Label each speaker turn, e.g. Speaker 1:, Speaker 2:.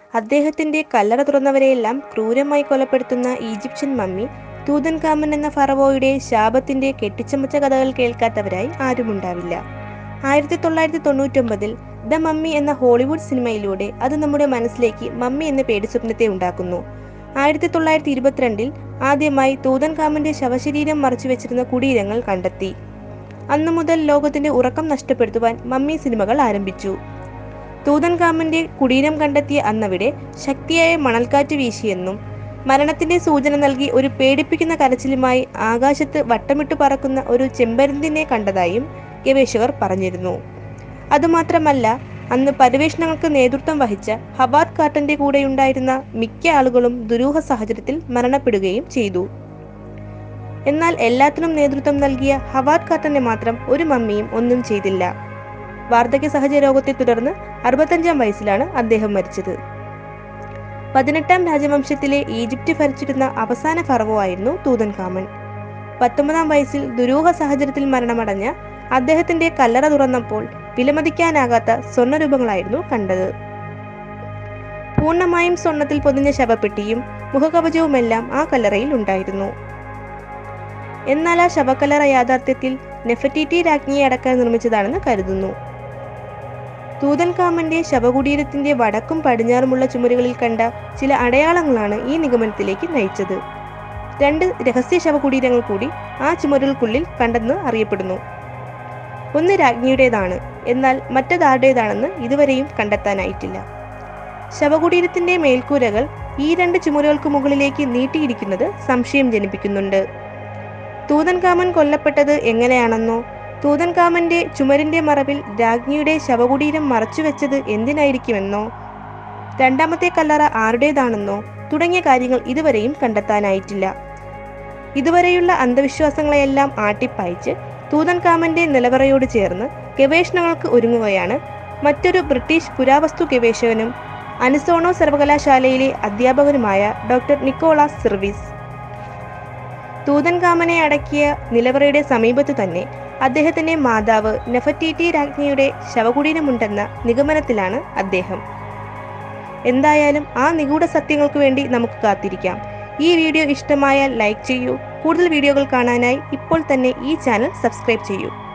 Speaker 1: അദ്ദേഹത്തിന്റെ കല്ലറ തുറന്നവരെയെല്ലാം ക്രൂരമായി കൊലപ്പെടുത്തുന്ന Egyptian mummy തൂതൻകാമൻ എന്ന ഫറവോയുടെ ശാപത്തിന്റെ കെട്ടിച്ചമച്ച കഥകൾ കേൾക്കാത്തവരായി ആരുമുണ്ടാവില്ല ആയിരത്തി തൊള്ളായിരത്തി തൊണ്ണൂറ്റൊമ്പതിൽ ദ മമ്മി എന്ന ഹോളിവുഡ് സിനിമയിലൂടെ അത് നമ്മുടെ മനസ്സിലേക്ക് മമ്മി എന്ന പേടി സ്വപ്നത്തെ ഉണ്ടാക്കുന്നു ആയിരത്തി തൊള്ളായിരത്തി ഇരുപത്തിരണ്ടിൽ ആദ്യമായി തൂതൻകാമന്റെ ശവശരീരം മറച്ചു വെച്ചിരുന്ന കുടീരങ്ങൾ കണ്ടെത്തി അന്നു മുതൽ ലോകത്തിന്റെ ഉറക്കം നഷ്ടപ്പെടുത്തുവാൻ മമ്മി സിനിമകൾ ആരംഭിച്ചു തൂതൻകാമന്റെ കുടീരം കണ്ടെത്തിയ അന്നവിടെ ശക്തിയായ മണൽക്കാറ്റ് വീശിയെന്നും മരണത്തിന്റെ സൂചന നൽകി ഒരു പേടിപ്പിക്കുന്ന കരച്ചിലുമായി ആകാശത്ത് വട്ടമിട്ട് പറക്കുന്ന ഒരു ചെമ്പരുന്തിനെ കണ്ടതായും ഗവേഷകർ പറഞ്ഞിരുന്നു അതുമാത്രമല്ല അന്ന് പര്യവേഷണങ്ങൾക്ക് നേതൃത്വം വഹിച്ച ഹവാർഡ് കാർട്ടന്റെ കൂടെയുണ്ടായിരുന്ന മിക്ക ആളുകളും ദുരൂഹ സാഹചര്യത്തിൽ മരണപ്പെടുകയും ചെയ്തു എന്നാൽ എല്ലാത്തിനും നേതൃത്വം നൽകിയ ഹവാർഡ് കാർട്ടനെ മാത്രം ഒരു മമ്മിയും ഒന്നും ചെയ്തില്ല വാർദ്ധക്യ സഹജ രോഗത്തെ തുടർന്ന് അറുപത്തഞ്ചാം വയസ്സിലാണ് അദ്ദേഹം മരിച്ചത് പതിനെട്ടാം രാജവംശത്തിലെ ഈജിപ്റ്റ് ഭരിച്ചിരുന്ന അവസാന ഫറവോ ആയിരുന്നു തൂതൻകാമൻ പത്തൊമ്പതാം വയസ്സിൽ ദുരൂഹ സാഹചര്യത്തിൽ മരണമടഞ്ഞ അദ്ദേഹത്തിന്റെ കല്ലറ തുറന്നപ്പോൾ വിലമതിക്കാനാകാത്ത സ്വർണ്ണരൂപങ്ങളായിരുന്നു കണ്ടത് പൂർണ്ണമായും സ്വർണത്തിൽ പൊതിഞ്ഞ ശവപ്പെട്ടിയും മുഖകവചവുമെല്ലാം ആ കല്ലറയിൽ ഉണ്ടായിരുന്നു എന്നാൽ ആ ശവക്കല്ലറ യാഥാർത്ഥ്യത്തിൽ നെഫറ്റിറ്റി രാജ്ഞിയെ അടക്കാൻ നിർമ്മിച്ചതാണെന്ന് കരുതുന്നു തൂതൻകാമന്റെ ശവകുടീരത്തിന്റെ വടക്കും പടിഞ്ഞാറുമുള്ള ചുമരുകളിൽ കണ്ട ചില അടയാളങ്ങളാണ് ഈ നിഗമനത്തിലേക്ക് നയിച്ചത് രണ്ട് രഹസ്യ ശവകുടീരങ്ങൾ കൂടി ആ ചുമരുകൾക്കുള്ളിൽ കണ്ടെന്ന് അറിയപ്പെടുന്നു ഒന്ന് രാജ്ഞിയുടേതാണ് എന്നാൽ മറ്റതാരുടേതാണെന്ന് ഇതുവരെയും കണ്ടെത്താനായിട്ടില്ല ശവകുടീരത്തിന്റെ മേൽക്കൂരകൾ ഈ രണ്ട് ചുമരുകൾക്ക് മുകളിലേക്ക് നീട്ടിയിരിക്കുന്നത് സംശയം ജനിപ്പിക്കുന്നുണ്ട് തൂതൻകാമൻ കൊല്ലപ്പെട്ടത് എങ്ങനെയാണെന്നോ തൂതൻകാമന്റെ ചുമരിന്റെ മറവിൽ രാജ്ഞിയുടെ ശവകുടീരം മറച്ചുവെച്ചത് എന്തിനായിരിക്കുമെന്നോ രണ്ടാമത്തെ കല്ലറ ആരുടേതാണെന്നോ തുടങ്ങിയ കാര്യങ്ങൾ ഇതുവരെയും കണ്ടെത്താനായിട്ടില്ല ഇതുവരെയുള്ള അന്ധവിശ്വാസങ്ങളെയെല്ലാം ആട്ടിപ്പായിച്ച് തൂതൻകാമന്റെ നിലവറയോട് ചേർന്ന് ഗവേഷണങ്ങൾക്ക് ഒരുങ്ങുകയാണ് മറ്റൊരു ബ്രിട്ടീഷ് പുരാവസ്തു ഗവേഷകനും അനിസോണോ സർവകലാശാലയിലെ അധ്യാപകനുമായ ഡോക്ടർ നിക്കോളാസ് സിർവിസ് തൂതൻകാമനെ അടക്കിയ നിലവറയുടെ സമീപത്തു തന്നെ അദ്ദേഹത്തിന്റെ മാതാവ് നെഫറ്റീറ്റി രാജ്ഞിയുടെ ശവകുടീരമുണ്ടെന്ന നിഗമനത്തിലാണ് അദ്ദേഹം എന്തായാലും ആ നിഗൂഢ സത്യങ്ങൾക്ക് വേണ്ടി നമുക്ക് കാത്തിരിക്കാം ഈ വീഡിയോ ഇഷ്ടമായാൽ ലൈക്ക് ചെയ്യൂ കൂടുതൽ വീഡിയോകൾ കാണാനായി ഇപ്പോൾ തന്നെ ഈ ചാനൽ സബ്സ്ക്രൈബ് ചെയ്യൂ